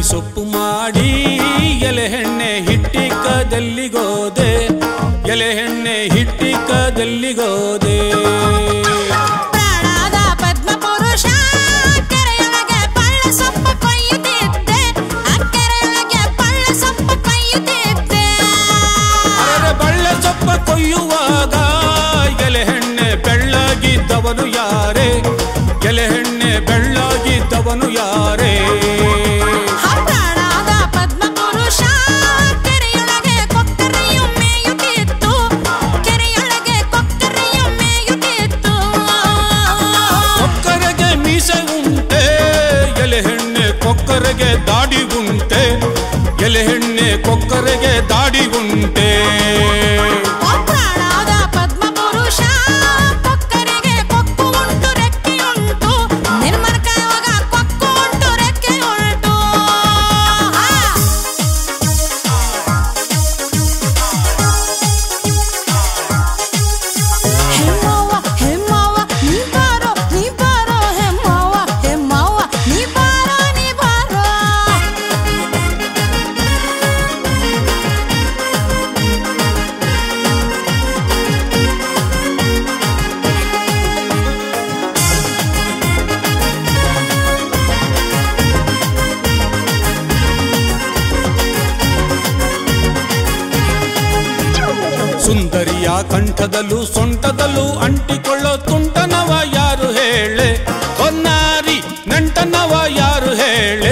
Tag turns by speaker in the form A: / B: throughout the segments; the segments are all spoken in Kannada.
A: ಸೊಪ್ಪು ಮಾಡಿ ಎಲೆ ಹೆಣ್ಣೆ ಹಿಟ್ಟಿಕದಲ್ಲಿಗೋದೆ ಎಲೆ ಹೆಣ್ಣೆ ಹಿಟ್ಟಿಕದಲ್ಲಿಗೋದೆ
B: ಪ್ರಾಣದ ಪದ್ಮ ಪುರುಷ ಕೆರೆಯೊಳಗೆ ಪಳ್ಳ ಸೊಪ್ಪು ಕೊಯ್ಯುತ್ತಿದ್ದೆ ಆ ಕೆರೆಯೊಳಗೆ ಪಳ್ಳ ಸೊಪ್ಪು ಕೊಯ್ಯುತ್ತಿದ್ದೆ
A: ಅರೆ ಬಳ್ಳೆ ಸೊಪ್ಪ ಕೊಯ್ಯುವಾಗ ಎಲೆ ಹೆಣ್ಣೆ ಬೆಳ್ಳಗಿದ್ದವನು ಯಾರೇ ಎಲೆ ಹೆಣ್ಣೆ ಬೆಳ್ಳಗಿದ್ದವನು ಯಾರೇ
B: ಆ ಪ್ರಾಣದ ಪದ್ಮ ಪುರುಷ ಕೆರೆಯೊಳಗೆ ಕೊಕ್ಕರೆಯು ಮೇಯುತ್ತಿತ್ತು ಕೆರೆಯೊಳಗೆ ಕೊಕ್ಕರೆಯು ಮೇಯುತ್ತಿತ್ತು
A: ಕೊಕ್ಕರೆಗೆ ಮೀಸೆ ಉಂಟೆ ಎಲೆ ಹೆಣ್ಣೆ ಕೊಕ್ಕರೆಗೆ ದಾಡಿ ಉಂಟೆ ಎಲೆ ಹೆಣ್ಣೆ ಕೊಕ್ಕರೆಗೆ ದಾಡಿ ಉಂಟೆ
B: ಆ ಪ್ರಾಣದ ಪದ್ಮ ಪುರುಷ ಕೊಕ್ಕರೆಗೆ ಕೊಕ್ಕು ಉಂಟು ರೆಕ್ಕೆ ಉಂಟು ನಿರ್ಮರ್ಕ ಯಾವಾಗ ಕೊಕ್ಕು ಉಂಟು ರೆಕ್ಕೆ ಉಂಟು ಆ. ಹೆಮ್ಮವ್ವ ಹೆಮ್ಮವ್ವ ನೀ ಬಾರೋ ನೀ ಬಾರೋ ಹೆಮ್ಮವ್ವ ಹೆಮ್ಮವ್ವ ನೀ ಬಾರೋ ನೀ ಬಾರೋ
A: ಸುಂದರಿಯ ಕಂಠದಲ್ಲೂ ಸೊಂಟದಲ್ಲೂ ಅಂಟಿಕೊಳ್ಳೋ ತುಂಟನವ ಯಾರು ಹೇಳೆ ಹೊನ್ನಾರಿ ನಂಟನವ ಯಾರು ಹೇಳೆ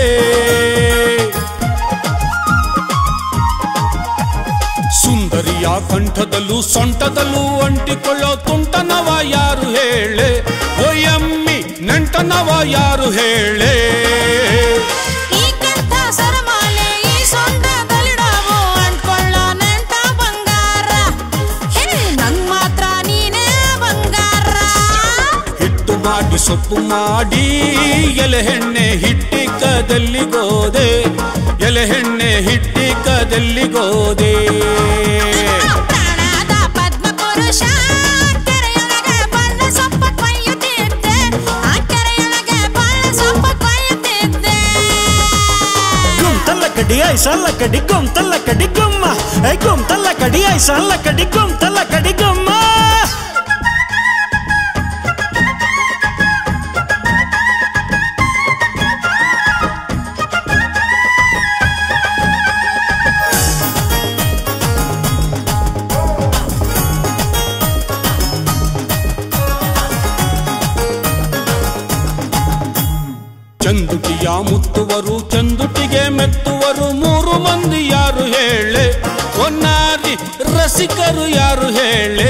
A: ಸುಂದರಿಯ ಕಂಠದಲ್ಲೂ ಸೊಂಟದಲ್ಲೂ ಅಂಟಿಕೊಳ್ಳೋ ತುಂಟನವ ಯಾರು ಹೇಳೆ ಒಯ್ಯಮ್ಮಿ ನಂಟನವ ಯಾರು ಹೇಳೆ
B: ಈ ಕೆಂತ ಸರಮಾಲೆ ಈ ಸೊಂಟದಲ್ಲಿಡವು ಅಂಟ್ಕೊಳ್ಳೋ ನೆಂಟ ಬಂಗಾರ ಹೇ ನಂಗ್ ಮಾತ್ರ ನೀನೇ ಬಂಗಾರ
A: ಹಿಟ್ಟು ಮಾಡಿ ಸೊಪ್ಪು ಮಾಡಿ ಎಲೆ ಹೆಣ್ಣೆ ಹಿಟ್ಟಿಕದಲ್ಲಿಗೋದೆ ಎಲೆ ಹೆಣ್ಣೆ ಹಿಟ್ಟಿಕದಲ್ಲಿಗೋದೆ
B: ಪ್ರಾಣದ ಪದ್ಮ ಪುರುಷ ಕೆರೆಯೊಳಗೆ ಬಣ್ಣ ಸೊಪ್ಪ ಕೊಯ್ಯುತ್ತಿದ್ದೆ ಆ ಕೆರೆಯೊಳಗೆ ಬಣ್ಣ ಸೊಪ್ಪ ಕೊಯ್ಯುತ್ತಿದ್ದೆ
C: గుంతల్ల కడి ఐసల్ల కడి గుంతల్ల కడి గుమ్మ ఐ గుంతల్ల కడి ఐసల్ల కడి గుంతల్ల కడి గుమ్మ
A: ಚಂದುಟಿಯ ಮುತ್ತುವರು ಚಂದುಟಿಗೆ ಮೆತ್ತುವರು ಮೂರು ಮಂದಿ ಯಾರು ಹೇಳೆ ಹೊನ್ನಾರಿ ರಸಿಕರು ಯಾರು ಹೇಳೆ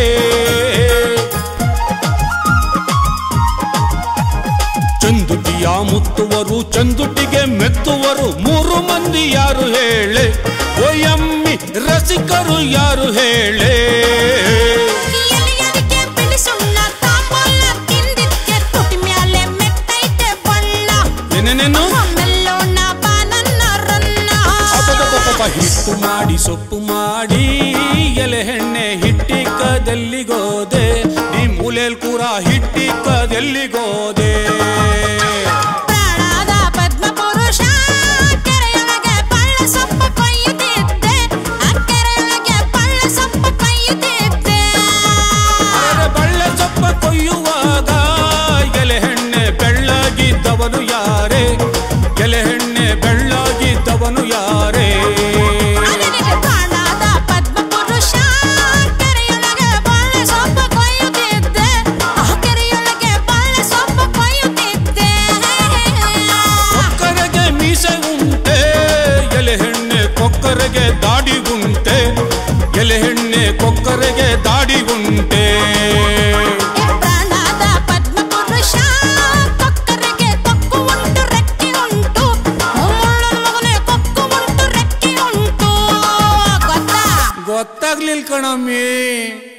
A: ಚಂದುಟಿಯ ಮುತ್ತುವರು ಚಂದುಟಿಗೆ ಮೆತ್ತುವರು ಮೂರು ಮಂದಿ ಯಾರು ಹೇಳೆ ಒಯ್ಯಮ್ಮಿ ರಸಿಕರು ಯಾರು ಹೇಳೆ
B: ಎಲಿಯರಿಗೆ ಬಿಳಿ ಸುಣ್ಣ ತಾಂಬೂಲ ತಿಂದಿದ್ಕೆ ತುಟಿ ಮ್ಯಾಲೆ ಮೆತ್ತೈತೆ ಬಣ್ಣ
A: ಏನೇನೇನು
B: ಮೆಲ್ಲೋಣ ಬಾ ನನ್ನ ರನ್ನ
A: ಅಪದಪಪ ಹಿಟ್ಟು ಮಾಡಿ ಸೊಪ್ಪು ಮಾಡಿ ಎಲೆ ಹೆಣ್ಣೆ ಹಿಟ್ಟಿಕದಲ್ಲಿಗೋದೆ ನೀ ಮೂಲೆಲ್ ಕೂರ ಹಿಟ್ಟಿಕದಲ್ಲಿಗೋದೆ
B: ಪ್ರಾಣದ ಪದ್ಮ ಪುರುಷ ಕೆರೆಯೊಳಗೆ ಪಳ್ಳ ಸೊಪ್ಪ ಕೊಯ್ಯುತ್ತಿದ್ದೆ ಆ ಕೆರೆಯೊಳಗೆ ಪಳ್ಳ ಸೊಪ್ಪ ಕೊಯ್ಯುತ್ತಿದ್ದೆ
A: ಅರೆ ಬಳ್ಳೆ ಸೊಪ್ಪ ಕೊಯ್ಯುವಾಗ ಎಲೆ ಹೆಣ್ಣೆ ಬೆಳ್ಳಗಿದ್ದವನು ಯಾರೇ ಎಲೆ ಹೆಣ್ಣೆ ಬೆಳ್ಳಗಿದ್ದವನು ಯಾರೇ
B: ಅದನಿಗೆ ಪ್ರಾಣದ ಪದ್ಮ ಪುರುಷ ಕೆರೆಯೊಳಗೆ ಪಳ್ಳ ಸೊಪ್ಪ ಕೊಯ್ಯುತ್ತಿದ್ದೆ ಆ ಕೆರೆಯೊಳಗೆ ಪಳ್ಳ ಸೊಪ್ಪ ಕೊಯ್ಯುತ್ತಿದ್ದೆ
A: ಕೊಕ್ಕರೆಗೆ ಮೀಸೆ ಉಂಟೆ ಎಲೆ ಹೆಣ್ಣೆ ಕೊಕ್ಕರೆಗೆ ದಾಡಿ ಉಂಟೆ ಎಲೆ ಹೆಣ್ಣೆ ಕೊಕ್ಕರೆಗೆ ದಾಡಿ ಉಂಟೆ
B: ಪ್ರಾಣದ ಪದ್ಮ ಪುರುಷ ಕೊಕ್ಕರೆಗೆ ಕೊಕ್ಕು ಉಂಟು ರೆಕ್ಕೆ ಉಂಟು ಮುಳ್ಳು ಮಗನೇ ಕೊಕ್ಕು ಉಂಟು ರೆಕ್ಕೆ ಉಂಟು ಗೊತ್ತಾ
A: ಗೊತ್ತಾಗ್ಲಿಲ್ಲ ಕಣಮ್ಮಿ